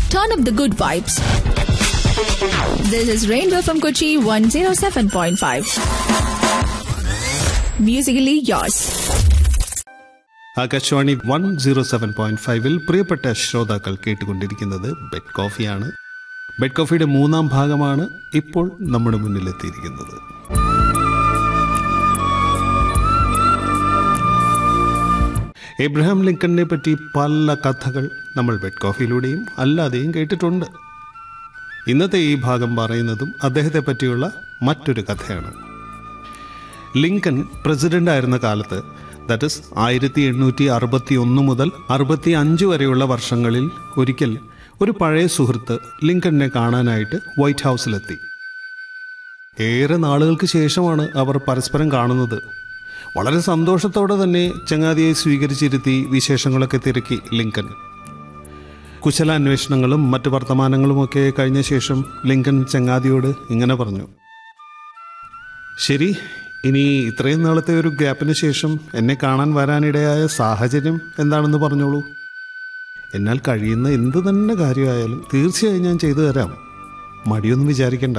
turn up the good vibes. This is Rainbow from Kochi 107.5. Musically yours. Akashvani one zero seven point ഫൈവിൽ പ്രിയപ്പെട്ട ശ്രോതാക്കൾ കേട്ടുകൊണ്ടിരിക്കുന്നത് bed കോഫിയാണ് bed കോഫിയുടെ മൂന്നാം ഭാഗമാണ് ഇപ്പോൾ നമ്മുടെ മുന്നിലെത്തിയിരിക്കുന്നത് എബ്രഹാം ലിങ്കണിനെ പറ്റി പല കഥകൾ നമ്മൾ ബെഡ് കോഫിയിലൂടെയും അല്ലാതെയും കേട്ടിട്ടുണ്ട് ഇന്നത്തെ ഈ ഭാഗം പറയുന്നതും അദ്ദേഹത്തെ പറ്റിയുള്ള മറ്റൊരു കഥയാണ് ലിങ്കൺ പ്രസിഡന്റ് ആയിരുന്ന കാലത്ത് ദാറ്റ് ഇസ് ആയിരത്തി എണ്ണൂറ്റി അറുപത്തി ഒന്ന് മുതൽ അറുപത്തി അഞ്ച് വരെയുള്ള വർഷങ്ങളിൽ ഒരിക്കൽ ഒരു പഴയ സുഹൃത്ത് ലിങ്കണിനെ കാണാനായിട്ട് വൈറ്റ് ഹൗസിലെത്തി ഏറെ നാളുകൾക്ക് ശേഷമാണ് അവർ പരസ്പരം കാണുന്നത് വളരെ സന്തോഷത്തോടെ തന്നെ ചങ്ങാതിയെ സ്വീകരിച്ചിരുത്തി വിശേഷങ്ങളൊക്കെ തിരക്കി ലിങ്കൺ കുശലാന്വേഷണങ്ങളും മറ്റ് വർത്തമാനങ്ങളുമൊക്കെ കഴിഞ്ഞ ശേഷം ലിങ്കൺ ചങ്ങാതിയോട് ഇങ്ങനെ പറഞ്ഞു ശരി ഇനി ഇത്രയും നാളത്തെ ഒരു ഗ്യാപ്പിന് ശേഷം എന്നെ കാണാൻ വരാനിടയായ സാഹചര്യം എന്താണെന്ന് പറഞ്ഞോളൂ എന്നാൽ കഴിയുന്ന എന്ത് തന്നെ കാര്യമായാലും തീർച്ചയായും ഞാൻ ചെയ്തു തരാം മടിയൊന്നും വിചാരിക്കണ്ട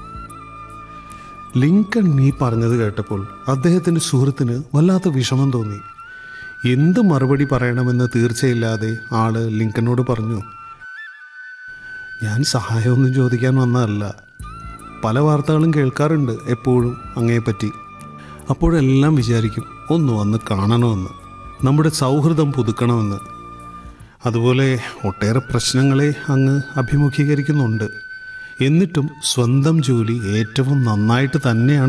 ലിങ്കൺ നീ പറഞ്ഞത് കേട്ടപ്പോൾ അദ്ദേഹത്തിൻ്റെ സുഹൃത്തിന് വല്ലാത്ത വിഷമം തോന്നി എന്ത് മറുപടി പറയണമെന്ന് തീർച്ചയില്ലാതെ ആള് ലിങ്കനോട് പറഞ്ഞു ഞാൻ സഹായമൊന്നും ചോദിക്കാൻ വന്നതല്ല പല വാർത്തകളും കേൾക്കാറുണ്ട് എപ്പോഴും അങ്ങയെപ്പറ്റി അപ്പോഴെല്ലാം വിചാരിക്കും ഒന്ന് വന്ന് കാണണമെന്ന് നമ്മുടെ സൗഹൃദം പുതുക്കണമെന്ന് അതുപോലെ ഒട്ടേറെ പ്രശ്നങ്ങളെ അങ്ങ് അഭിമുഖീകരിക്കുന്നുണ്ട് എന്നിട്ടും സ്വന്തം ജോലി ഏറ്റവും നന്നായിട്ട് തന്നെയാണ്